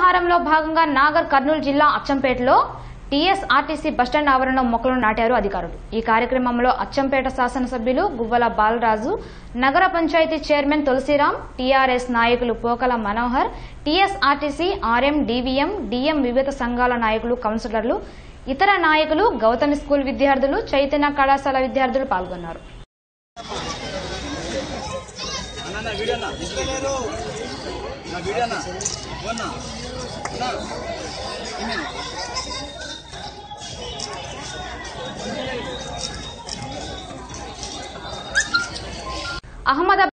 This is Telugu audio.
హరితహారంలో భాగంగా నాగర్ కర్నూలు జిల్లా అచ్చంపేటలో టీఎస్ఆర్టీసీ బస్టాండ్ ఆవరణలో మొక్కలు నాటారు అధికారులు ఈ కార్యక్రమంలో అచ్చంపేట శాసనసభ్యులు గువ్వల బాలరాజు నగర పంచాయతీ చైర్మన్ తులసిరాం టీఆర్ఎస్ నాయకులు Pokala Manohar TSRTC RM DVM DM వివిధ సంఘాల నాయకులు కౌన్సిలర్లు ఇతర నాయకులు గౌతమి స్కూల్ విద్యార్థులు చైతన్య కళాశాల విద్యార్థులు పాల్గొన్నారు అహ్మదాబాద్